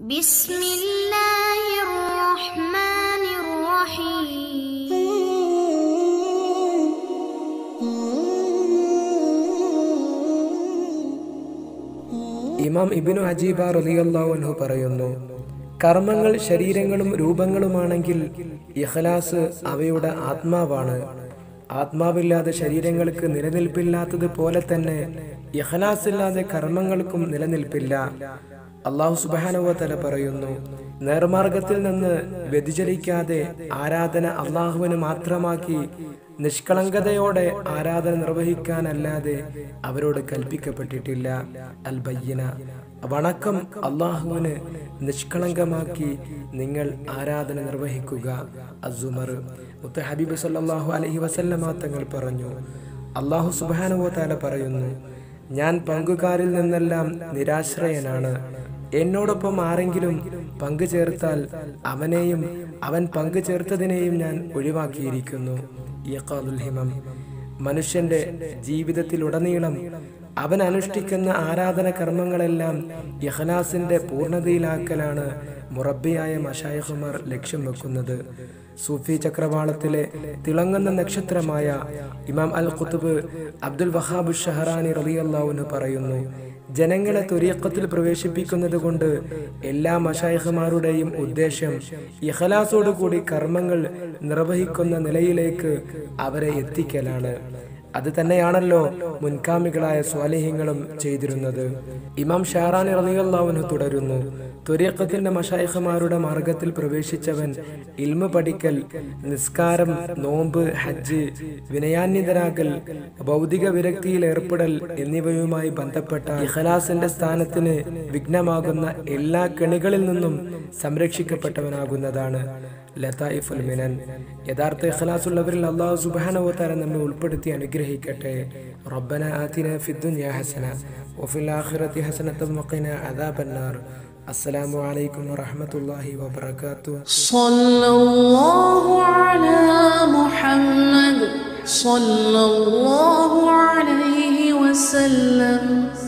بسم الله الرحمن الرحيم ഇമാം ഇബിനു അജീബ റലിയല്ലാഹു പറയുന്നു കർമ്മങ്ങൾ ശരീരങ്ങളും രൂപങ്ങളുമാണെങ്കിൽ ഇഖലാസ് അവയുടെ ആത്മാവാണ് ആത്മാവില്ലാതെ ശരീരങ്ങൾക്ക് നിലനിൽപ്പില്ലാത്തത് പോലെ തന്നെ ഇഖലാസ് ഇല്ലാതെ കർമ്മങ്ങൾക്കും നിലനിൽപ്പില്ല അള്ളാഹു സുബാനുവ തല പറയുന്നു നേർമാർഗത്തിൽ നിന്ന് വ്യതിചലിക്കാതെ ആരാധന അള്ളാഹുവിന് മാത്രമാക്കി നിഷ്കളങ്കതയോടെ ആരാധന നിർവഹിക്കാനല്ലാതെ അവരോട് കൽപ്പിക്കപ്പെട്ടിട്ടില്ല അൽ ബയ്യന വണക്കം അള്ളാഹുവിന് നിഷ്കളങ്കമാക്കി നിങ്ങൾ ആരാധന നിർവഹിക്കുക അസുമർ മുത്ത ഹബീബ് സല്ലാഹു അലഹി വസല്ലമ തങ്ങൾ പറഞ്ഞു അള്ളാഹു സുബാനുവോ താല പറയുന്നു ഞാൻ പങ്കുകാരിൽ നിന്നെല്ലാം നിരാശ്രയനാണ് എന്നോടൊപ്പം ആരെങ്കിലും പങ്കു ചേർത്താൽ അവനെയും അവൻ പങ്കു ചേർത്തതിനെയും ഞാൻ ഒഴിവാക്കിയിരിക്കുന്നു യഖാദുൽ ഹിമം മനുഷ്യന്റെ ജീവിതത്തിലുടനീളം അവൻ അനുഷ്ഠിക്കുന്ന ആരാധന കർമ്മങ്ങളെല്ലാം ഇഖ്ലാസിന്റെ പൂർണ്ണതയിലാക്കലാണ് മുറബിയായ മഷായഹുമാർ ലക്ഷ്യം വെക്കുന്നത് സൂഫി ചക്രവാളത്തിലെ തിളങ്ങുന്ന നക്ഷത്രമായ ഇമാം അൽ ഖുത്തുബ് അബ്ദുൽ വഹാബ് ഷഹറാനി റളിയല്ലാഹുവിന് പറയുന്നു ജനങ്ങളെ തുരീക്കത്തിൽ പ്രവേശിപ്പിക്കുന്നത് കൊണ്ട് എല്ലാ മഷായഹമാരുടെയും ഉദ്ദേശം ഇഖലാസോടുകൂടി കർമ്മങ്ങൾ നിർവഹിക്കുന്ന നിലയിലേക്ക് അവരെ എത്തിക്കലാണ് അത് തന്നെയാണല്ലോ മുൻകാമികളായ സ്വാലിഹ്യങ്ങളും ചെയ്തിരുന്നത് ഇമാം ഷാറാനി റളിയല്ലാഹുവിന് തുടരുന്നു തുരീഖത്തിന്റെ മഷായിഖമാരുടെ മാർഗത്തിൽ പ്രവേശിച്ചവൻ ഇൽമ പഠിക്കൽ നിസ്കാരം നോമ്പ് ഹജ്ജ് വിനയാന്വിതരാകൽ ഭൗതിക വിരക്തിയിൽ ഏർപ്പെടൽ എന്നിവയുമായി ബന്ധപ്പെട്ട ഇഖലാസിന്റെ സ്ഥാനത്തിന് വിഘ്നമാകുന്ന എല്ലാ കെണികളിൽ നിന്നും സംരക്ഷിക്കപ്പെട്ടവനാകുന്നതാണ് ലതായിഫുൽ മിനൻ യഥാർത്ഥ ഇഖ്ലാസുള്ളവരിൽ അള്ളാഹു സുബ്ഹാനഹു വതആല നമ്മെ ഉൾപ്പെടുത്തി അനുഗ്രഹിക്കട്ടെ റബ്ബന ആതിന ഫിദ്ദുനിയ ഹസന വഫിൽ ആഖിറതി ഹസനത വഖിന അദാബന്നാർ അസ്സലാമു അലൈക്കും വറഹ്മത്തുള്ളാഹി വബറകാതുഹു صلى الله على محمد صلى الله عليه وسلم